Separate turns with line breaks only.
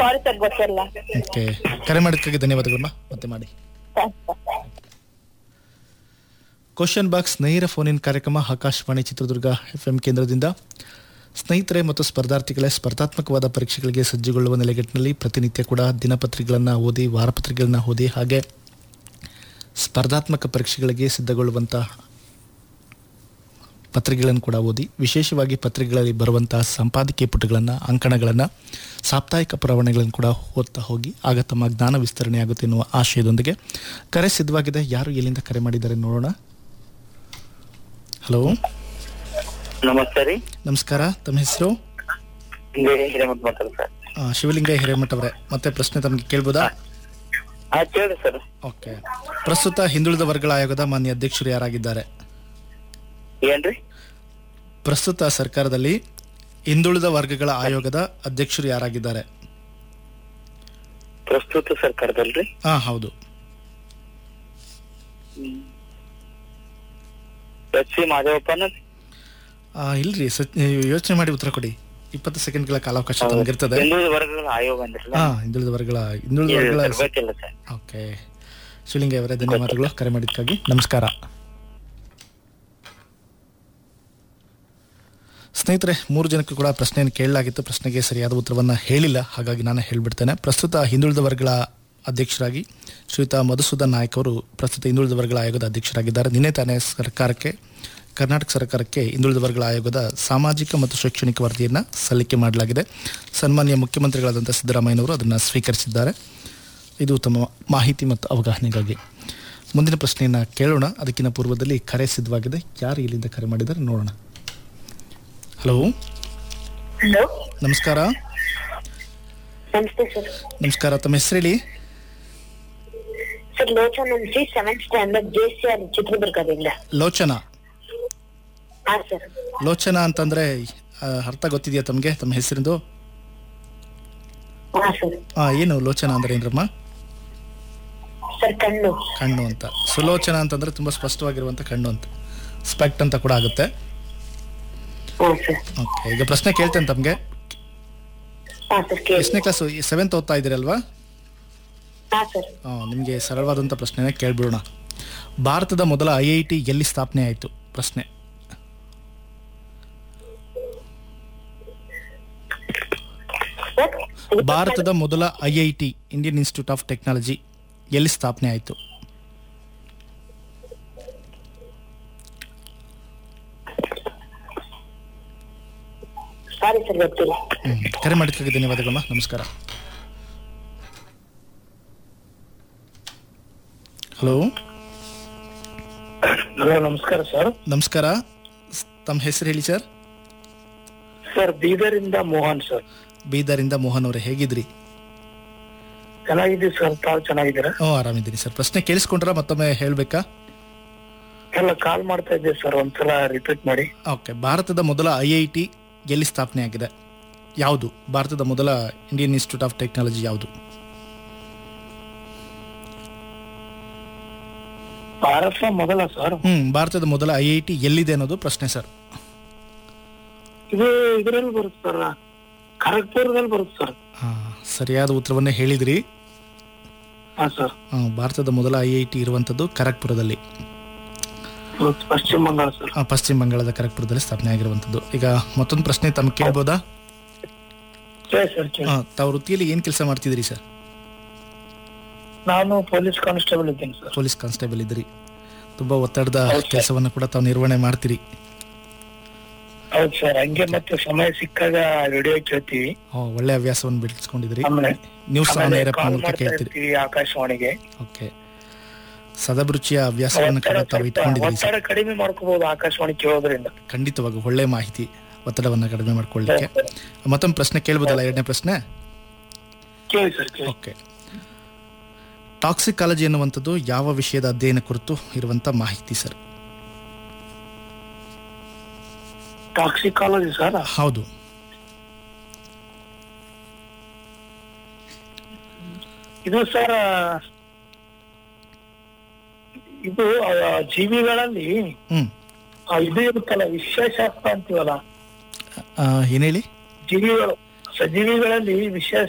Sorry sir ಗೊತ್ತಿಲ್ಲ
okay ಕರೆ ಮಾಡೋದಕ್ಕಾಗಿ ಧನ್ಯವಾದಗಳಮ್ಮ ಮತ್ತೆ ಮಾಡಿ ಕ್ವಶನ್ ಬಾಕ್ಸ್ ನೇರ ಫೋನ್ ಇನ್ ಕಾರ್ಯಕ್ರಮ ಆಕಾಶವಾಣಿ ಚಿತ್ರದುರ್ಗ ಎಫ್ ಎಂ ಕೇಂದ್ರದಿಂದ ಸ್ನೇಹಿತರೆ ಮತ್ತು ಸ್ಪರ್ಧಾರ್ಥಿಗಳೇ ಸ್ಪರ್ಧಾತ್ಮಕವಾದ ಪರೀಕ್ಷೆಗಳಿಗೆ ಸಜ್ಜುಗೊಳ್ಳುವ ನೆಲೆಗಟ್ಟಿನಲ್ಲಿ ಪ್ರತಿನಿತ್ಯ ಕೂಡ ದಿನಪತ್ರಿಕೆಗಳನ್ನು ಓದಿ ವಾರಪತ್ರಿಕೆಗಳನ್ನ ಓದಿ ಹಾಗೆ ಸ್ಪರ್ಧಾತ್ಮಕ ಪರೀಕ್ಷೆಗಳಿಗೆ ಸಿದ್ಧಗೊಳ್ಳುವಂಥ ಪತ್ರಿಕೆಗಳನ್ನು ಕೂಡ ಓದಿ ವಿಶೇಷವಾಗಿ ಪತ್ರಿಕೆಗಳಲ್ಲಿ ಬರುವಂತಹ ಸಂಪಾದಕೀಯ ಪುಟಗಳನ್ನು ಅಂಕಣಗಳನ್ನು ಸಾಪ್ತಾಹಿಕ ಪುರವಣೆಗಳನ್ನು ಕೂಡ ಓದ್ತಾ ಹೋಗಿ ಆಗ ತಮ್ಮ ಜ್ಞಾನ ವಿಸ್ತರಣೆ ಆಗುತ್ತೆ ಎನ್ನುವ ಆಶಯದೊಂದಿಗೆ ಕರೆ ಸಿದ್ಧವಾಗಿದೆ ಯಾರು ಎಲ್ಲಿಂದ ಕರೆ ಮಾಡಿದ್ದಾರೆ ನೋಡೋಣ ಹಲೋ
ನಮಸ್ತೆ ರೀ
ನಮಸ್ಕಾರ ತಮ್ಮ ಹೆಸರು
ಹಿಂಗೆ ಹಿರೇಮಠ ಮಾತಾಡ ಸರ್
ಆ, ಶಿವಲಿಂಗ ಹಿರೇಮಠ ಅವರೇ ಮತ್ತೆ ಪ್ರಶ್ನೆ ತಮಗೆ ಕೇಳ್ಬೋದಾ
ಹಾ ಕೇಳಿ ಸರ್
ಓಕೆ ಪ್ರಸ್ತುತ ಹಿಂದುಳಿದ ವರ್ಗಗಳ ಆಯೋಗದ ಮಾನ್ಯ ಅಧ್ಯಕ್ಷರು ಯಾರಾಗಿದ್ದಾರೆ
ಏನ್ರಿ
ಪ್ರಸ್ತುತ ಸರ್ಕಾರದಲ್ಲಿ ಹಿಂದುಳಿದ ವರ್ಗಗಳ ಆಯೋಗದ ಅಧ್ಯಕ್ಷರು ಯಾರಾಗಿದ್ದಾರೆ
ಪ್ರಸ್ತುತ ಸರ್ಕಾರದಲ್ರಿ
ಹಾ ಹೌದು
ಎಚ್ ಸಿ ಮಾದೇವಪ್ಪನ
ಆ, ಇಲ್ರಿ ಸತ್ ಯೋಚನೆ ಮಾಡಿ ಉತ್ತರ ಕೊಡಿ ಇಪ್ಪತ್ತು ಸೆಕೆಂಡ್ಗಳ ಕಾಲಾವಕಾಶ ತಮಗಿರ್ತದೆ
ಹಿಂದುಳಿದ ವರ್ಗಗಳ ಆಯೋಗ ಅಂದ್ರಲ್ಲ
ಹಾ ಹಿಂದುಳಿದ ವರ್ಗಗಳ ಹಿಂದುಳಿದ ವರ್ಗಗಳ
ಇಲ್ಲ, ಗೊತ್ತಿಲ್ಲ ಸರ್
ಓಕೆ ಶಿವಲಿಂಗ ಅವರೇ ಧನ್ಯವಾದಗಳು ಕರೆ ಮಾಡಿದ್ದಕ್ಕಾಗಿ ನಮಸ್ಕಾರ ಸ್ನೇಹಿತರೆ ಮೂರು ಜನಕ್ಕೂ ಕೂಡ ಪ್ರಶ್ನೆಯನ್ನು ಕೇಳಲಾಗಿತ್ತು ಪ್ರಶ್ನೆಗೆ ಸರಿಯಾದ ಉತ್ತರವನ್ನು ಹೇಳಿಲ್ಲ ಹಾಗಾಗಿ ನಾನು ಹೇಳ್ಬಿಡ್ತೇನೆ ಪ್ರಸ್ತುತ ಹಿಂದುಳಿದ ವರ್ಗಗಳ ಅಧ್ಯಕ್ಷರಾಗಿ ಶ್ರೀಯುತ ಮಧುಸೂದನ್ ನಾಯಕ್ ಅವರು ಪ್ರಸ್ತುತ ಹಿಂದುಳಿದ ವರ್ಗಗಳ ಆಯೋಗದ ಅಧ್ಯಕ್ಷರಾಗಿದ್ದಾರೆ ನಿನ್ನೆ ತಾನೇ ಸರ್ಕಾರಕ್ಕೆ ಕರ್ನಾಟಕ ಸರ್ಕಾರಕ್ಕೆ ಹಿಂದುಳಿದ ವರ್ಗಗಳ ಆಯೋಗದ ಸಾಮಾಜಿಕ ಮತ್ತು ಶೈಕ್ಷಣಿಕ ವರದಿಯನ್ನು ಸಲ್ಲಿಕೆ ಮಾಡಲಾಗಿದೆ ಸನ್ಮಾನ್ಯ ಮುಖ್ಯಮಂತ್ರಿಗಳಾದಂಥ ಸಿದ್ದರಾಮಯ್ಯನವರು ಅದನ್ನು ಸ್ವೀಕರಿಸಿದ್ದಾರೆ ಇದು ತಮ್ಮ ಮಾಹಿತಿ ಮತ್ತು ಅವಗಾಹನೆಗಾಗಿ ಮುಂದಿನ ಪ್ರಶ್ನೆಯನ್ನು ಕೇಳೋಣ ಅದಕ್ಕಿಂತ ಪೂರ್ವದಲ್ಲಿ ಕರೆ ಸಿದ್ಧವಾಗಿದೆ ಯಾರು ಇಲ್ಲಿಂದ ಕರೆ ಮಾಡಿದ್ದಾರೆ ನೋಡೋಣ ಹಲೋ
ಹಲೋ
ನಮಸ್ಕಾರ
ನಮಸ್ತೆ ಸರ್
ನಮಸ್ಕಾರ ತಮ್ಮ ಹೆಸರು ಹೇಳಿ
ಸರ್ ಲೋಚನ್ ಅಂತ seventh standard J C R ಚಿತ್ರದುರ್ಗದಿಂದ
ಲೋಚನ
ಹಾ ಸರ್
ಲೋಚನ ಅಂತಂದ್ರೆ ಆ, ಅರ್ಥ ಗೊತ್ತಿದೆಯಾ ತಮಗೆ ತಮ್ಮ ಹೆಸರಿಂದು
ಹಾ ಸರ್
ಆ, ಏನು ಲೋಚನ ಅಂದ್ರೆ ಏನ್ರಮ್ಮ
ಸರ್ ಕಣ್ಣು
ಕಣ್ಣು ಅಂತ ಸುಲೋಚನ ಅಂತಂದ್ರೆ ತುಂಬಾ ಸ್ಪಷ್ಟವಾಗಿರುವಂತ ಕಣ್ಣು ಅಂತ ಸ್ಪೆಕ್ಟ್ ಅಂತ ಕೂಡ ಆಗುತ್ತೆ
ಹಾ ಸರ್
ಓಕೆ ಈಗ ಪ್ರಶ್ನೆ ಕೇಳ್ತೇನೆ ತಮಗೆ
ಹಾ ಸರ್ ಕೇಳಿ
ಎಷ್ಟನೇ ಕ್ಲಾಸ್ ಸೆವೆಂತ್ ಓದ್ತಾ ಇದ್ದೀರಲ್ವಾ
ಹಾ ಸರ್
ಆ, ನಿಮಗೆ ಸರಳವಾದಂಥ ಪ್ರಶ್ನೆನ ಕೇಳ್ಬಿಡೋಣ ಭಾರತದ ಮೊದಲ ಐ ಐ ಟಿ ಎಲ್ಲಿ ಸ್ಥಾಪನೆ ಆಯಿತು ಪ್ರಶ್ನೆ
ಸರ್
ಭಾರತದ ಮೊದಲ I I T Indian Institute of Technology ಎಲ್ಲಿ ಸ್ಥಾಪನೆ ಆಯಿತು
ಸಾರಿ ಸರ್ ಗೊತ್ತಿಲ್ಲ
ಹ್ಮ್. ಕರೆ ಮಾಡಿದ್ದಕ್ಕೆ ಧನ್ಯವಾದಗಳಮ್ಮ ನಮಸ್ಕಾರ ಹಲೋ
ಹಲೋ ನಮಸ್ಕಾರ ಸರ್
ನಮಸ್ಕಾರ ಸ್- ತಮ್ಮ ಹೆಸರು ಹೇಳಿ ಸರ್
ಸರ್ ಬೀದರಿಂದ ಮೋಹನ್ ಸರ್
ಬೀದರಿಂದ ಮೋಹನ್ ಅವರೇ ಹೇಗಿದ್ರಿ
ಚೆನ್ನಾಗಿದ್ದೀವಿ ಸರ್ ತಾವು ಚೆನ್ನಾಗಿದ್ದೀರಾ
ಹ್ಞೂ ಆರಾಮಿದ್ದೀನಿ ಸರ್ ಪ್ರಶ್ನೆ ಕೇಳಿಸ್ಕೊಂಡ್ರ ಮತ್ತೊಮ್ಮೆ ಹೇಳಬೇಕಾ
ಎಲ್ಲ ಕಾಲ್ ಮಾಡ್ತಾ ಇದ್ದೀವಿ ಸರ್ ಒಂದ್ಸಲ ರಿಪೀಟ್ ಮಾಡಿ
ಓಕೆ ಭಾರತದ ಮೊದಲ ಐ ಐ ಟಿ ಎಲ್ಲಿ ಸ್ಥಾಪನೆ ಆಗಿದೆ ಯಾವುದು ಭಾರತದ ಮೊದಲ ಇಂಡಿಯನ್ ಇನ್ಸ್ಟಿಟ್ಯೂಟ್ ಆಫ್ ಟೆಕ್ನಾಲಜಿ ಯಾವುದು
ಭಾರತ ಮೊದಲ ಸರ್
ಹ್ಮ್ ಭಾರತದ ಮೊದಲ ಐ ಐ ಟಿ ಎಲ್ಲಿದೆ ಅನ್ನೋದು ಪ್ರಶ್ನೆ ಸರ್
ಇದು ಇದರಲ್ಲಿ ಬರುತ್ತೆ ಸರ್ ಖರಗ್ಪುರದಲ್ಲಿ ಬರುತ್ತೆ ಸರ್
ಆ, ಸರಿಯಾದ ಉತ್ತರವನ್ನೇ ಹೇಳಿದ್ರಿ
ಹಾ ಸರ್
ಆ, ಭಾರತದ ಮೊದಲ ಐ ಐ ಟಿ ಇರುವಂಥದ್ದು ಖರಗ್ಪುರದಲ್ಲಿ
ಪಶ್ಚಿಮ ಬಂಗಾಳ ಸರ್
ಆ, ಪಶ್ಚಿಮ ಬಂಗಾಳದ ಖರಗ್ಪುರದಲ್ಲಿ ಸ್ಥಾಪನೆ ಆಗಿರುವಂಥದ್ದು ಈಗ ಮತ್ತೊಂದು ಪ್ರಶ್ನೆ ತಮ್ಗೆ ಕೇಳ್ಬೋದಾ
ಕೇಳಿ ಸರ್ ಕೇಳಿ
ಆ, ತಾವು ವೃತ್ತಿಯಲ್ಲಿ ಏನು ಕೆಲಸ ಮಾಡ್ತಿದ್ದೀರಿ ಸರ್
ನಾನು ಪೊಲೀಸ್ ಕಾನ್ಸ್ಟೇಬಲ್ ಇದ್ದೀನಿ ಸರ್
ಪೊಲೀಸ್ ಕಾನ್ಸ್ಟೇಬಲ್ ಇದ್ದೀರಿ ತುಂಬ ಒತ್ತಡದ
ಹೌದು ಸರ್.
ಕೆಲಸವನ್ನು ಕೂಡ ತಾವು ನಿರ್ವಹಣೆ ಮಾಡ್ತೀರಿ
ಹೌದು ಸರ್ ಹಂಗೆ ಮತ್ತೆ ಸಮಯ ಸಿಕ್ಕಾಗ ರೇಡಿಯೋ ಕೇಳ್ತೀವಿ
ಆ, ಒಳ್ಳೆ ಹವ್ಯಾಸವನ್ನು ಬೆಳೆಸ್ಕೊಂಡಿದ್ದೀರಿ
ಆಮೇಲೆ
ನ್ಯೂಸ್ ಆನ್
ಆಮೇಲೆ
ಏರ್
ಕಾಲ್
ಮೂಲಕ
ಮಾಡ್ತಾ
ಕೇಳ್ತೀರಿ
ಇರ್ತೀವಿ ಆಕಾಶವಾಣಿಗೆ
ಓಕೆ ಸದಭಿರುಚಿಯ ಹವ್ಯಾಸವನ್ನು ಕೂಡ
ಒತ್ತಡ
ತಾವು
ಸ್ವಲ್ಪ
ಇಟ್ಕೊಂಡಿದ್ದೀರಿ ಸರ್
ಒತ್ತಡ ಕಡಿಮೆ ಮಾಡ್ಕೋಬಹುದು ಆಕಾಶವಾಣಿ ಕೇಳೋದ್ರಿಂದ
ಖಂಡಿತವಾಗಿ ಒಳ್ಳೆ ಮಾಹಿತಿ ಒತ್ತಡವನ್ನು ಕಡಿಮೆ ಮಾಡ್ಕೊಳ್ಳಿಕ್ಕೆ ಮತ್ತೊಂದು ಪ್ರಶ್ನೆ ಕೇಳ್ಬೋದಲ್ಲ ಎರಡನೇ ಪ್ರಶ್ನೆ
ಕೇಳಿ ಸರ್ ಕೇಳಿ
ಓಕೆ ಟಾಕ್ಸಿಕಾಲಜಿ ಎನ್ನುವಂಥದ್ದು ಯಾವ ವಿಷಯದ ಅಧ್ಯಯನ ಕುರಿತು ಇರುವಂತ ಮಾಹಿತಿ ಸರ್
ಟಾಕ್ಸಿಕಾಲಜಿ ಸರ್
ಹೌದು
ಇದು ಸರ್ ಇದು ಆ, ಜೀವಿಗಳಲ್ಲಿ
ಹ್ಮ್
ಆ, ಇದು ಇರುತ್ತಲ್ಲ ವಿಶ್ವಶಾಸ್ತ್ರ ಅಂತೀವಲ್ಲ
ಆ, ಏನ್ ಹೇಳಿ
ಜೀವಿಗಳು ಸಜೀವಿಗಳಲ್ಲಿ ವಿಷಯ